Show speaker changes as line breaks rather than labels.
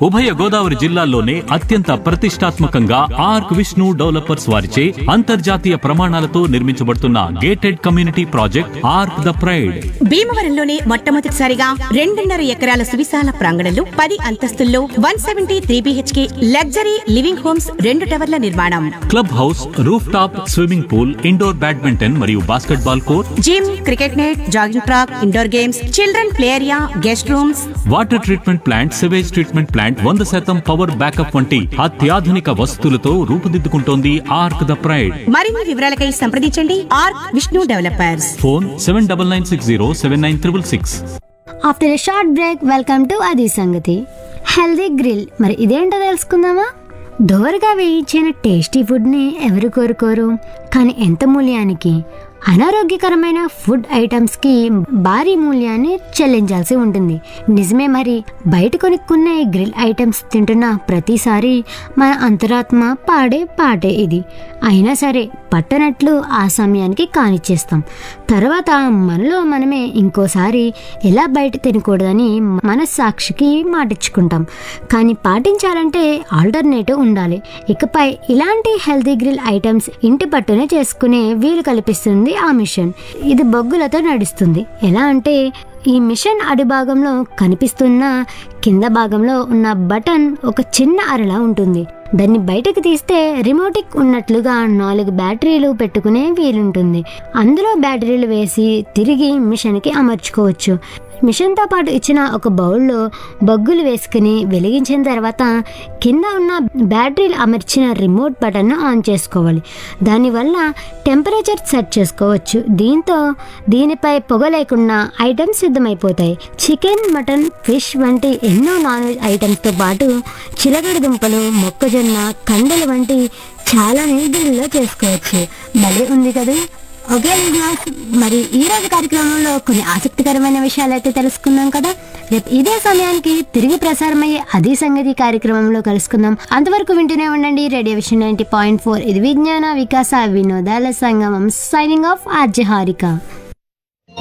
ఉభయ గోదావరి జిల్లాల్లోనే అత్యంత ప్రతిష్టాత్మకంగా ఆర్క్ విష్ణు డెవలపర్స్ వారిచే అంతర్జాతీయ ప్రమాణాలతో నిర్మించబడుతున్న gated community project Arc the pride
భీమవరంలోనే మొట్టమొదటిసారిగా రెండున్నర ఎకరాల సువిశాల ప్రాంగణంలో పది అంతస్తుల్లో one seventy three BHK luxury living homes రెండు టవర్ల నిర్మాణం
club house roof top swimming pool indoor badminton మరియు basketball court
gym cricket net jogging track indoor games children play area guest rooms
water treatment plant sewage treatment plant వంద శాతం power backup వంటి అత్యాధునిక వసతులతో రూపుదిద్దుకుంటోంది arc the pride
మరిన్ని వివరాలకై సంప్రదించండి R Vishnu developers
phone seven double nine six zero seven nine triple six
after a short break welcome to అది సంగతి హెల్దీ గ్రిల్ మరి ఇదేంటో తెలుసుకుందామా దోరగా వేయించిన టేస్టీ ఫుడ్ని ఎవరు కోరుకోరు కానీ ఎంత మూల్యానికి అనారోగ్యకరమైన ఫుడ్ ఐటమ్స్కి భారీ మూల్యాన్ని చెల్లించాల్సి ఉంటుంది నిజమే మరి బయట కొనుక్కున్న ఈ గ్రిల్ ఐటమ్స్ తింటున్న ప్రతిసారి మన అంతరాత్మ పాడే పాటే ఇది అయినా సరే పట్టనట్లు ఆ సమయానికి కానిచ్చేస్తాం తర్వాత మనలో మనమే ఇంకోసారి ఎలా బయట తినకూడదని మనస్సాక్షికి మాటిచ్చుకుంటాం కానీ పాటించాలంటే ఆల్టర్నేటివ్ ఉండాలి ఇకపై ఇలాంటి హెల్తీ గ్రిల్ ఐటమ్స్ ఇంటి పట్టునే చేసుకునే వీలు కల్పిస్తుంది ఆ మిషన్ ఇది బొగ్గులతో నడుస్తుంది ఎలా అంటే ఈ మిషన్ అడుభాగంలో కనిపిస్తున్న కింద భాగంలో ఉన్న బటన్ ఒక చిన్న అరలా ఉంటుంది దాన్ని బయటకు తీస్తే రిమోటిక్ ఉన్నట్లుగా నాలుగు బ్యాటరీలు పెట్టుకునే వీలుంటుంది అందులో బ్యాటరీలు వేసి తిరిగి మిషన్కి అమర్చుకోవచ్చు మిషన్తో పాటు ఇచ్చిన ఒక బౌల్లో బొగ్గులు వేసుకుని వెలిగించిన తర్వాత కింద ఉన్న బ్యాటరీలు అమర్చిన రిమోట్ బటన్ను ఆన్ చేసుకోవాలి దానివల్ల టెంపరేచర్ సెట్ చేసుకోవచ్చు దీంతో దీనిపై పొగ లేకుండా ఐటమ్స్ సిద్ధమైపోతాయి చికెన్ మటన్ ఫిష్ వంటి ఎన్నో నాన్ వెజ్ ఐటమ్స్తో పాటు చిలకడ దుంపలు మొక్కజొన్న కండలు వంటి చాలా గ్రిల్లో చేసుకోవచ్చు భలే ఉంది కదా ఓకే లిజనర్స్ మరి ఈ రోజు కార్యక్రమంలో కొన్ని ఆసక్తికరమైన విషయాలు అయితే తెలుసుకున్నాం కదా రేపు ఇదే సమయానికి తిరిగి ప్రసారమయ్యే అది సంగతి కార్యక్రమంలో కలుసుకుందాం అంతవరకు వింటూనే ఉండండి radio vision ninety point four ఇది విజ్ఞాన వికాస వినోదాల సంగమం సైనింగ్ ఆఫ్ ఆర్జహారిక